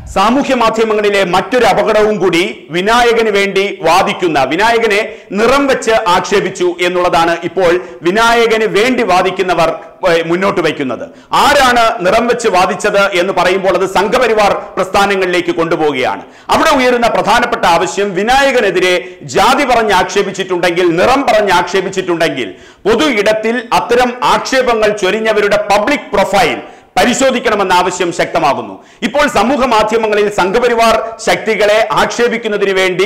സാമൂഹ്യ മാധ്യമങ്ങളിലെ മറ്റൊരു അപകടവും കൂടി വിനായകന് വേണ്ടി വാദിക്കുന്ന വിനായകനെ നിറം വെച്ച് ആക്ഷേപിച്ചു എന്നുള്ളതാണ് ഇപ്പോൾ വിനായകന് വേണ്ടി വാദിക്കുന്നവർ ഏഹ്, മുന്നോട്ട് വയ്ക്കുന്നത് ആരാണ് നിറം വെച്ച് വാദിച്ചത് എന്ന് പറയുമ്പോൾ അത് സംഘപരിവാർ പ്രസ്ഥാനങ്ങളിലേക്ക് കൊണ്ടുപോവുകയാണ് അവിടെ ഉയരുന്ന പ്രധാനപ്പെട്ട ആവശ്യം വിനായകനെതിരെ ജാതി പറഞ്ഞ് ആക്ഷേപിച്ചിട്ടുണ്ടെങ്കിൽ നിറം പറഞ്ഞ് ആക്ഷേപിച്ചിട്ടുണ്ടെങ്കിൽ പൊതു ഇടത്തിൽ അത്തരം ആക്ഷേപങ്ങൾ ചൊരിഞ്ഞവരുടെ പബ്ലിക് പ്രൊഫൈൽ പരിശോധിക്കണമെന്ന ആവശ്യം ശക്തമാകുന്നു ഇപ്പോൾ സമൂഹ മാധ്യമങ്ങളിൽ സംഘപരിവാർ ശക്തികളെ ആക്ഷേപിക്കുന്നതിന് വേണ്ടി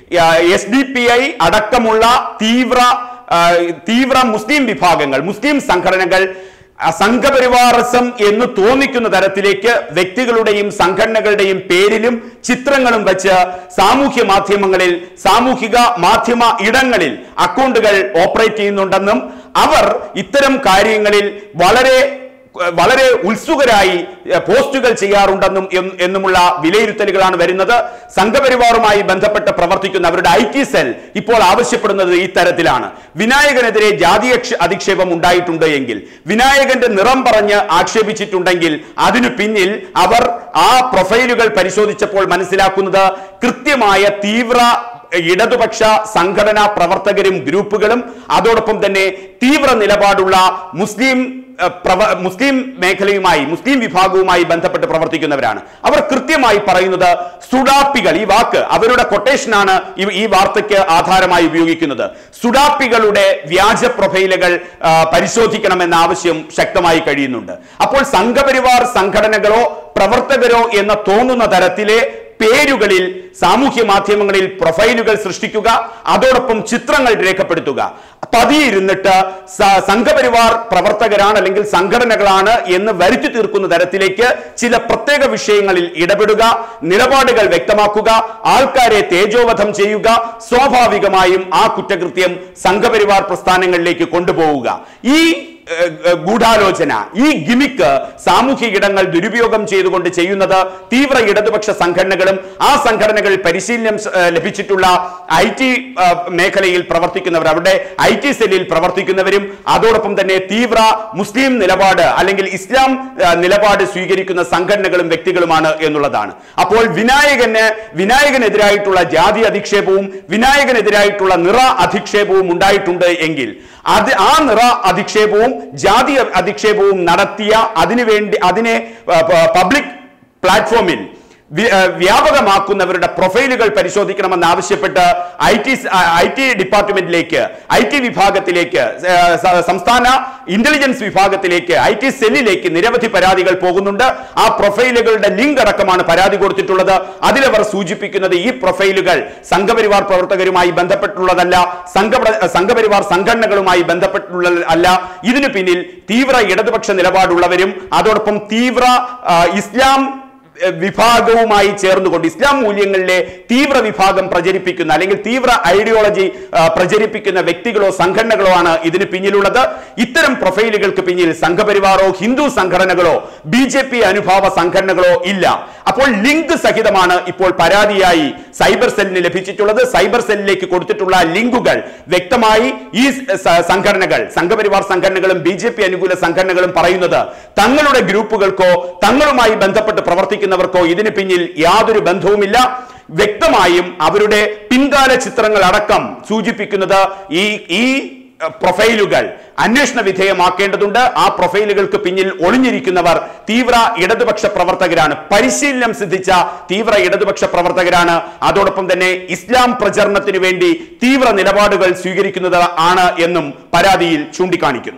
എസ് ഡി പി ഐ അടക്കമുള്ള തീവ്ര ആ, തീവ്ര മുസ്ലിം വിഭാഗങ്ങൾ മുസ്ലിം സംഘടനകൾ ആ, സംഘപരിവാറിസം എന്ന് തോന്നിക്കുന്ന തരത്തിലേക്ക് വ്യക്തികളുടെയും സംഘടനകളുടെയും പേരിലും ചിത്രങ്ങളും വെച്ച് സാമൂഹ്യ മാധ്യമങ്ങളിൽ സാമൂഹിക മാധ്യമ ഇടങ്ങളിൽ അക്കൗണ്ടുകൾ ഓപ്പറേറ്റ് ചെയ്യുന്നുണ്ടെന്നും അവർ ഇത്തരം കാര്യങ്ങളിൽ വളരെ വളരെ ഉത്സുകരായി എഹ്, പോസ്റ്റുകൾ ചെയ്യാറുണ്ടെന്നും എൻ- എന്നുമുള്ള വിലയിരുത്തലുകളാണ് വരുന്നത് സംഘപരിവാറുമായി ബന്ധപ്പെട്ട് പ്രവർത്തിക്കുന്ന അവരുടെ ഐ ടി സെൽ ഇപ്പോൾ ആവശ്യപ്പെടുന്നത് ഈ തരത്തിലാണ് വിനായകനെതിരെ ജാതീയ ക്ഷ- അധിക്ഷേപം ഉണ്ടായിട്ടുണ്ട് എങ്കിൽ വിനായകന്റെ നിറം പറഞ്ഞ് ആക്ഷേപിച്ചിട്ടുണ്ടെങ്കിൽ അതിനു പിന്നിൽ അവർ ആ പ്രൊഫൈലുകൾ പരിശോധിച്ചപ്പോൾ മനസ്സിലാക്കുന്നത് കൃത്യമായ തീവ്ര ഇടതുപക്ഷ സംഘടനാ പ്രവർത്തകരും ഗ്രൂപ്പുകളും അതോടൊപ്പം തന്നെ തീവ്ര നിലപാടുള്ള മുസ്ലിം ഏഹ്, പ്രവ- മുസ്ലിം മേഖലയുമായി മുസ്ലിം വിഭാഗവുമായി ബന്ധപ്പെട്ട് പ്രവർത്തിക്കുന്നവരാണ് അവർ കൃത്യമായി പറയുന്നത് സുഡാപ്പികൾ ഈ വാക്ക് അവരുടെ കൊട്ടേഷനാണ് ഈ- ഈ വാർത്തയ്ക്ക് ആധാരമായി ഉപയോഗിക്കുന്നത് സുഡാപ്പികളുടെ വ്യാജ പ്രൊഫൈലുകൾ ആ, പരിശോധിക്കണമെന്ന ആവശ്യം ശക്തമായി കഴിയുന്നുണ്ട് അപ്പോൾ സംഘപരിവാർ സംഘടനകളോ പ്രവർത്തകരോ എന്ന് തോന്നുന്ന തരത്തിലെ പേരുകളിൽ സാമൂഹ്യ മാധ്യമങ്ങളിൽ പ്രൊഫൈലുകൾ സൃഷ്ടിക്കുക അതോടൊപ്പം ചിത്രങ്ങൾ രേഖപ്പെടുത്തുക പതിയിരുന്നിട്ട് സ- സംഘപരിവാർ പ്രവർത്തകരാണ് അല്ലെങ്കിൽ സംഘടനകളാണ് എന്ന് വരുത്തി തീർക്കുന്ന തരത്തിലേക്ക് ചില പ്രത്യേക വിഷയങ്ങളിൽ ഇടപെടുക നിലപാടുകൾ വ്യക്തമാക്കുക ആൾക്കാരെ തേജോവധം ചെയ്യുക സ്വാഭാവികമായും ആ കുറ്റകൃത്യം സംഘപരിവാർ പ്രസ്ഥാനങ്ങളിലേക്ക് കൊണ്ടുപോവുക ഈ ഏഹ്, ഏഹ്, ഗൂഢാലോചന ഈ ഗിമിക്ക് സാമൂഹിക ഇടങ്ങൾ ദുരുപയോഗം ചെയ്തുകൊണ്ട് ചെയ്യുന്നത് തീവ്ര ഇടതുപക്ഷ സംഘടനകളും ആ സംഘടനകൾ പരിശീലനം ഏഹ്, ലഭിച്ചിട്ടുള്ള ഐ ടി മേഖലയിൽ പ്രവർത്തിക്കുന്നവർ അവരുടെ ഐ ടി സെല്ലിൽ പ്രവർത്തിക്കുന്നവരും അതോടൊപ്പം തന്നെ തീവ്ര മുസ്ലിം നിലപാട് അല്ലെങ്കിൽ ഇസ്ലാം ഏഹ്, നിലപാട് സ്വീകരിക്കുന്ന സംഘടനകളും വ്യക്തികളുമാണ് എന്നുള്ളതാണ് അപ്പോൾ വിനായകന് വിനായകനെതിരായിട്ടുള്ള ജാതി അധിക്ഷേപവും വിനായകനെതിരായിട്ടുള്ള നിറ അധിക്ഷേപവും ഉണ്ടായിട്ടുണ്ട് എങ്കിൽ അത് ആ നിറ അധിക്ഷേപവും ജാതി അധിക്ഷേപവും നടത്തിയ അതിനുവേണ്ടി അതിനെ പബ്ലിക് പ്ലാറ്റ്ഫോമിൽ വി- ആ, വ്യാപകമാക്കുന്നവരുടെ പ്രൊഫൈലുകൾ പരിശോധിക്കണമെന്ന് ആവശ്യപ്പെട്ട് ഐ ടി ഐ ടി ഡിപ്പാർട്ട്മെന്റിലേക്ക് ഐ ടി വിഭാഗത്തിലേക്ക് ആ, സ- സംസ്ഥാന ഇന്റലിജൻസ് വിഭാഗത്തിലേക്ക് ഐ ടി സെല്ലിലേക്ക് നിരവധി പരാതികൾ പോകുന്നുണ്ട് ആ പ്രൊഫൈലുകളുടെ ലിങ്ക് അടക്കമാണ് പരാതി കൊടുത്തിട്ടുള്ളത് അതിലവർ സൂചിപ്പിക്കുന്നത് ഈ പ്രൊഫൈലുകൾ സംഘപരിവാർ പ്രവർത്തകരുമായി ബന്ധപ്പെട്ടുള്ളതല്ല സംഘ സംഘപരിവാർ സംഘടനകളുമായി ബന്ധപ്പെട്ടുള്ള അല്ല ഇതിനു പിന്നിൽ തീവ്ര ഇടതുപക്ഷ നിലപാടുള്ളവരും അതോടൊപ്പം തീവ്ര ആ, ഇസ്ലാം എഹ്, വിഭാഗവുമായി ചേർന്നുകൊണ്ട് ഇസ്ലാം മൂല്യങ്ങളിലെ തീവ്ര വിഭാഗം പ്രചരിപ്പിക്കുന്ന അല്ലെങ്കിൽ തീവ്ര ഐഡിയോളജി ആ, പ്രചരിപ്പിക്കുന്ന വ്യക്തികളോ സംഘടനകളോ ആണ് ഇതിന് പിന്നിലുള്ളത് ഇത്തരം പ്രൊഫൈലുകൾക്ക് പിന്നിൽ സംഘപരിവാറോ ഹിന്ദു സംഘടനകളോ ബി ജെ പി അനുഭാവ സംഘടനകളോ ഇല്ല അപ്പോൾ ലിങ്ക് സഹിതമാണ് ഇപ്പോൾ പരാതിയായി സൈബർ സെല്ലിന് ലഭിച്ചിട്ടുള്ളത് സൈബർ സെല്ലിലേക്ക് കൊടുത്തിട്ടുള്ള ലിങ്കുകൾ വ്യക്തമായി ഈ സ- സംഘടനകൾ സംഘപരിവാർ സംഘടനകളും ബി ജെ പി അനുകൂല സംഘടനകളും പറയുന്നത് തങ്ങളുടെ ഗ്രൂപ്പുകൾക്കോ തങ്ങളുമായി ബന്ധപ്പെട്ട് പ്രവർത്തിക്കുന്നവർക്കോ ഇതിന് പിന്നിൽ യാതൊരു ബന്ധവുമില്ല വ്യക്തമായും അവരുടെ പിൻകാല ചിത്രങ്ങൾ അടക്കം സൂചിപ്പിക്കുന്നത് ഈ ഈ അഹ്, പ്രൊഫൈലുകൾ അന്വേഷണ വിധേയമാക്കേണ്ടതുണ്ട് ആ പ്രൊഫൈലുകൾക്ക് പിന്നിൽ ഒളിഞ്ഞിരിക്കുന്നവർ തീവ്ര ഇടതുപക്ഷ പ്രവർത്തകരാണ് പരിശീലനം സിദ്ധിച്ച തീവ്ര ഇടതുപക്ഷ പ്രവർത്തകരാണ് അതോടൊപ്പം തന്നെ ഇസ്ലാം പ്രചരണത്തിനു വേണ്ടി തീവ്ര നിലപാടുകൾ സ്വീകരിക്കുന്നത് ആണ് എന്നും പരാതിയിൽ ചൂണ്ടിക്കാണിക്കുന്നു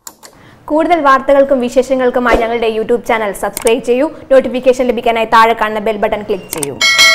കൂടുതൽ വാർത്തകൾക്കും വിശേഷങ്ങൾക്കുമായി ഞങ്ങളുടെ യൂട്യൂബ് ചാനൽ സബ്സ്ക്രൈബ് ചെയ്യൂ നോട്ടിഫിക്കേഷൻ ലഭിക്കാനായി താഴെ കാണുന്ന ബെൽ ബട്ടൺ ക്ലിക്ക് ചെയ്യൂ